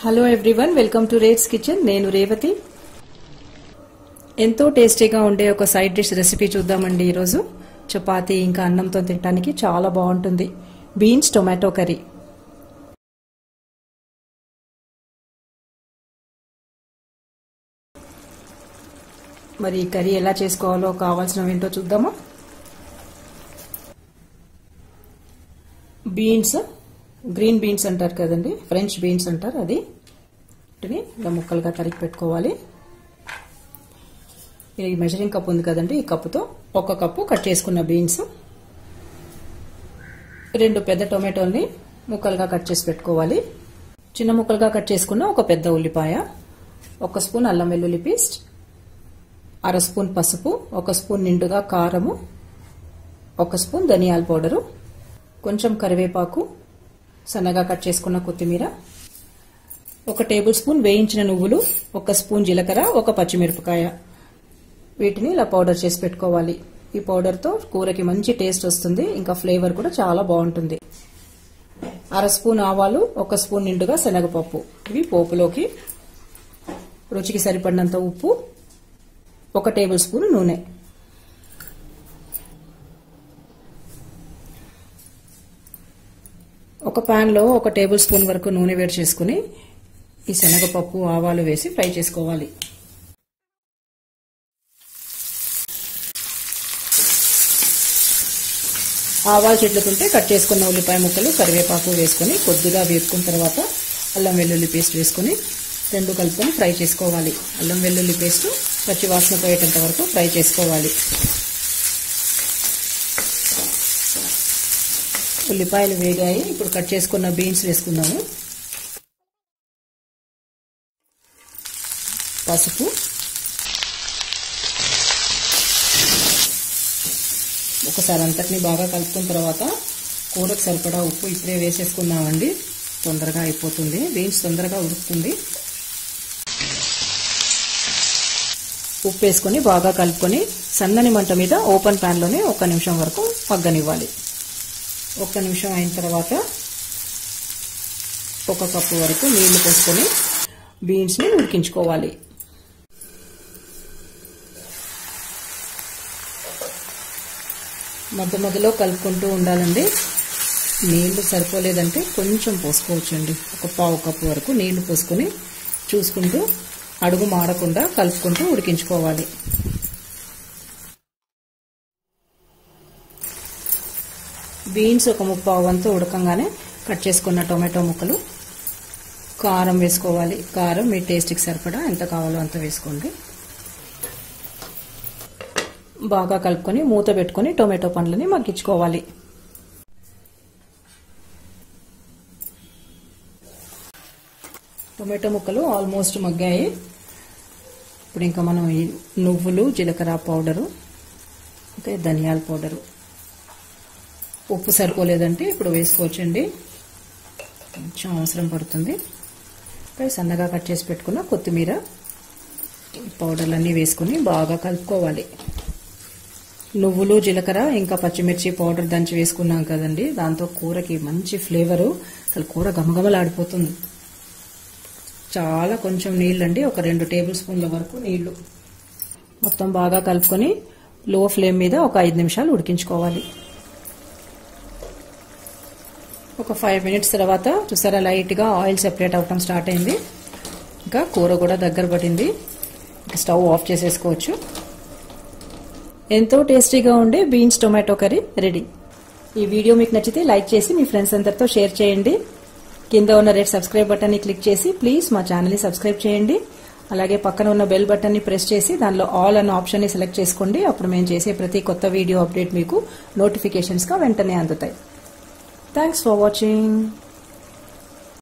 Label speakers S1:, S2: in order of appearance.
S1: hello everyone welcome to rates kitchen నేను రేవతి ఎంతో టేస్టీగా ఉండే ఒక సైడ్ డిష్ రెసిపీ చూద్దామండి ఈరోజు చపాతీ ఇంకా అన్నంతో తినడానికి చాలా బాగుంటుంది బీన్స్ టొమాటో కర్రీ మరి ఈ కర్రీ ఎలా చేసుకోవాలో కావాల్సినవి ఏంటో చూద్దామా బీన్స్ గ్రీన్ బీన్స్ అంటారు కదండి ఫ్రెంచ్ బీన్స్ అంటారు అది వీటిని ఇలా ముక్కలుగా తరిగి పెట్టుకోవాలి ఈ మెజరింగ్ కప్ ఉంది కదండి ఈ కప్పుతో ఒక కప్పు కట్ చేసుకున్న బీన్స్ రెండు పెద్ద టొమాటోల్ని ముక్కలుగా కట్ చేసి పెట్టుకోవాలి చిన్న ముక్కలుగా కట్ చేసుకున్న ఒక పెద్ద ఉల్లిపాయ ఒక స్పూన్ అల్లం వెల్లుల్లి పేస్ట్ అర స్పూన్ పసుపు ఒక స్పూన్ నిండుగా కారము ఒక స్పూన్ ధనియాల పౌడరు కొంచెం కరివేపాకు సన్నగా కట్ చేసుకున్న కొత్తిమీర ఒక టేబుల్ స్పూన్ వేయించిన నువ్వులు ఒక స్పూన్ జీలకర్ర ఒక పచ్చిమిరపకాయ వీటిని ఇలా పౌడర్ చేసి పెట్టుకోవాలి ఈ పౌడర్తో కూరకి మంచి టేస్ట్ వస్తుంది ఇంకా ఫ్లేవర్ కూడా చాలా బాగుంటుంది అర స్పూన్ ఆవాలు ఒక స్పూన్ నిండుగా శనగపప్పు ఇవి పోపులోకి రుచికి సరిపడినంత ఉప్పు ఒక టేబుల్ స్పూన్ నూనె ఒక ప్యాన్లో ఒక టేబుల్ స్పూన్ వరకు నూనె వేడి చేసుకుని ఈ శనగపప్పు ఆవాలు వేసి ఫ్రై చేసుకోవాలి ఆవాలు చెట్లుతుంటే కట్ చేసుకున్న ఉల్లిపాయ ముక్కలు కరివేపాకు వేసుకొని కొద్దిగా వేపుకున్న తర్వాత అల్లం వెల్లుల్లి పేస్ట్ వేసుకొని రెండు కలుపుకొని ఫ్రై చేసుకోవాలి అల్లం వెల్లుల్లి పేస్ట్ పచ్చి వాసన పోయేటంత వరకు ఫ్రై చేసుకోవాలి ఉల్లిపాయలు వేగాయి ఇప్పుడు కట్ చేసుకున్న బీన్స్ వేసుకుందాము పసుపు ఒకసారి అంతటిని బాగా కలుపుకున్న తర్వాత కూరకు సరిపడా ఉప్పు ఇప్పుడే వేసేసుకున్నామండి తొందరగా అయిపోతుంది బీన్స్ తొందరగా ఉడుకుతుంది ఉప్పు వేసుకొని బాగా కలుపుకొని సన్నని మంట మీద ఓపెన్ ప్యాన్లోనే ఒక నిమిషం వరకు మగ్గనివ్వాలి ఒక్క నిమిషం అయిన తర్వాత ఒక కప్పు వరకు నీళ్లు పోసుకొని బీన్స్ని ఉడికించుకోవాలి మధ్య మధ్యలో కలుపుకుంటూ ఉండాలండి నీళ్లు సరిపోలేదంటే కొంచెం పోసుకోవచ్చండి ఒక పావు కప్పు వరకు నీళ్లు పోసుకొని చూసుకుంటూ అడుగు మారకుండా కలుపుకుంటూ ఉడికించుకోవాలి బీన్స్ ఒక ముప్పావు వంతు ఉడకంగానే కట్ చేసుకున్న టొమాటో ముక్కలు కారం వేసుకోవాలి కారం మీ టేస్ట్కి సరిపడా ఎంత కావాలో అంత వేసుకోండి బాగా కలుపుకొని మూత పెట్టుకొని టొమాటో పండ్లని మగ్గించుకోవాలి టొమాటో ముక్కలు ఆల్మోస్ట్ మగ్గాయి ఇప్పుడు ఇంకా మనం ఈ నువ్వులు జీలకర్ర పౌడరు ఇంకా ధనియాల పౌడరు ఉప్పు సరిపోలేదంటే ఇప్పుడు వేసుకోవచ్చండి కొంచెం అవసరం పడుతుంది ఇంకా సన్నగా కట్ చేసి పెట్టుకున్న కొత్తిమీర పౌడర్లన్నీ వేసుకుని బాగా కలుపుకోవాలి నువ్వులు జీలకర్ర ఇంకా పచ్చిమిర్చి పౌడర్ దంచి వేసుకున్నాం కదండి దాంతో కూరకి మంచి ఫ్లేవరు అసలు కూర గమగమలాడిపోతుంది చాలా కొంచెం నీళ్ళండి ఒక రెండు టేబుల్ స్పూన్ల వరకు నీళ్లు మొత్తం బాగా కలుపుకొని లో ఫ్లేమ్ మీద ఒక ఐదు నిమిషాలు ఉడికించుకోవాలి ఒక ఫైవ్ మినిట్స్ తర్వాత చూసారా లైట్గా ఆయిల్ సెపరేట్ అవటం స్టార్ట్ అయింది ఇంకా కూర కూడా దగ్గర పడింది స్టవ్ ఆఫ్ చేసేసుకోవచ్చు ఎంతో టేస్టీగా ఉండే బీన్స్ టొమాటో కర్రీ రెడీ ఈ వీడియో మీకు నచ్చితే లైక్ చేసి మీ ఫ్రెండ్స్ అందరితో షేర్ చేయండి కింద ఉన్న రెడ్ సబ్స్క్రైబ్ బటన్ని క్లిక్ చేసి ప్లీజ్ మా ఛానల్ని సబ్స్క్రైబ్ చేయండి అలాగే పక్కన ఉన్న బెల్ బటన్ని ప్రెస్ చేసి దానిలో ఆల్ అన్న ఆప్షన్ని సెలెక్ట్ చేసుకోండి అప్పుడు మేము చేసే ప్రతి కొత్త వీడియో అప్డేట్ మీకు నోటిఫికేషన్స్గా వెంటనే అందుతాయి థ్యాంక్స్ ఫర్ వాచింగ్